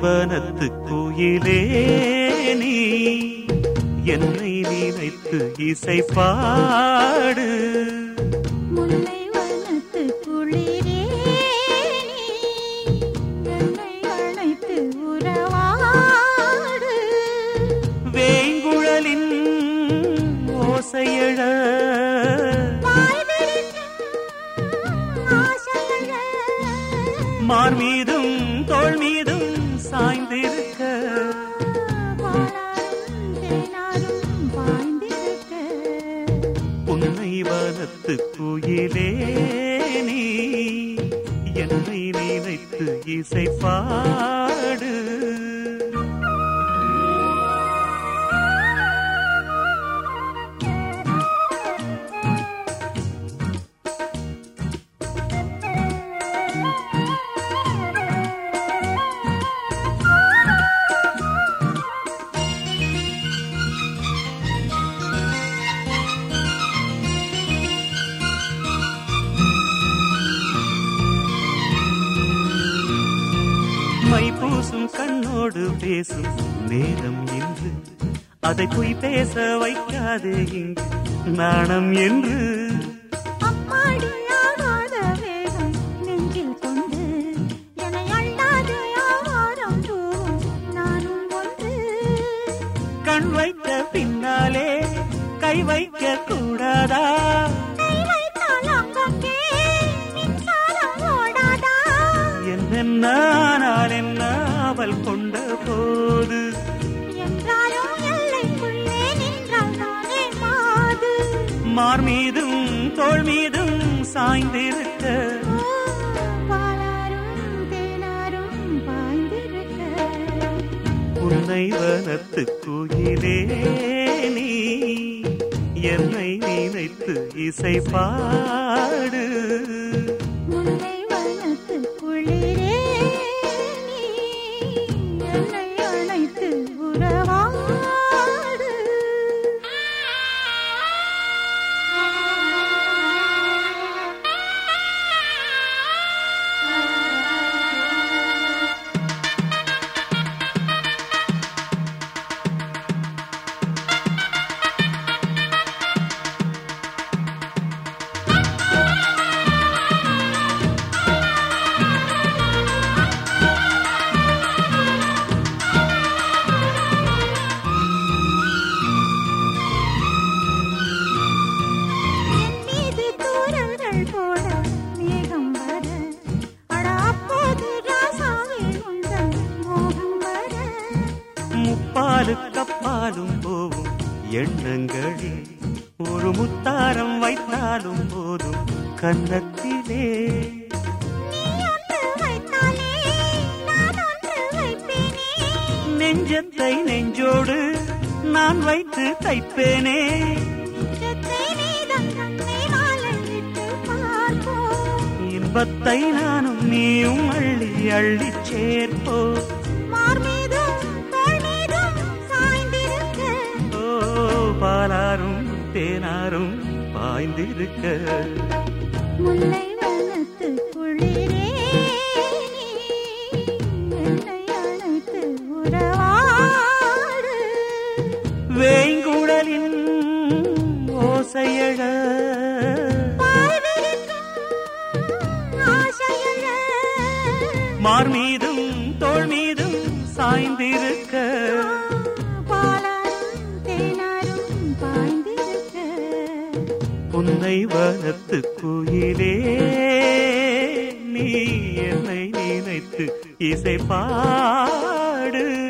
வனத்து குயிலே நீ என்னை நினைத்து இசை பாடு முல்லை வனத்து குளிரே நீ என்னை அழைத்து உறவாடு வேங்குழலின் ஓசையழ வாய் விரிக்கும் ஆசையழ மார் மீதும் தோள் மீதும் சாய்ந்திருக்க பாலாரும் தேனாரும் பாய்ந்திருக்க உன்னை வனத்து குயிலே நீ என்னை நினைத்து இசை பாடு மை பூசும் கண்ணோடு பேசும் நேரம் என்று அதை பொய் பேச வைக்காதே இங்கு நாணம் என்று அம்மாடி ஆகாத வேகம் நெஞ்சில் கொண்டு என்னை அள்ளாது ஆவாரம் தூவும் நானும் ஒன்று கண் வைத்த பின்னாலே கை வைக்க கூடாதா கை வைத்தால் அங்கங்கே மின்சாரம் ஓடாதா என்னென்ன ஆனால் என்ன அவள் கொண்ட போது என்றாலும் எல்லைக்குள்ளே நின்றால் தானே மாது மார் மீதும் தோள் மீதும் சாய்ந்திருக்க ஓ, பாலாரும் தேனாரும் பாய்ந்திருக்க உன்னை வனத்து குயிலே நீ என்னை நினைத்து இசை பாடு முல்லை வனத்து குளிரே நீ என்னை அழைத்து உறவாடு என் மீது தூரல்கள் போட மேகம் வர அட அப்போது ராசாவே உந்தன் மோகம் வர முப்பாலு கப்பாலும் போவும் எண்ணங்களில் ஒரு முத்தாரம் வைத்தாலும் போதும் கன்னத்திலே நீ ஒன்று வைத்தாலே நான் ஒன்று வைப்பேனே நெஞ்சத்தை நெஞ்சோடு நான் வைத்து தைப்பேனே நெஞ்சத்தை நீதான் கண்ணை மாலையிட்டு பார்ப்போம் இன்பத்தை நானும் நீயும் அள்ளி அள்ளி சேர்ப்போ மார் மீதும் தோள் மீதும் சாய்ந்திருக்க ஓ பாலாரும் தேனாரும் பாய்ந்திருக்க முல்லை வனத்து குளிரே நீ என்னை அழைத்து உறவாடு வேங்குழலின் ஓசையழ பாய் விரிக்கும் ஆசையழ மார் மீதும் தோள் மீதும் சாய்ந்திருக்க பாலாரும் தேனாரும் பாய்ந்திருக்க உன்னை வனத்து குயிலே நீ என்னை நினைத்து இசை பாடு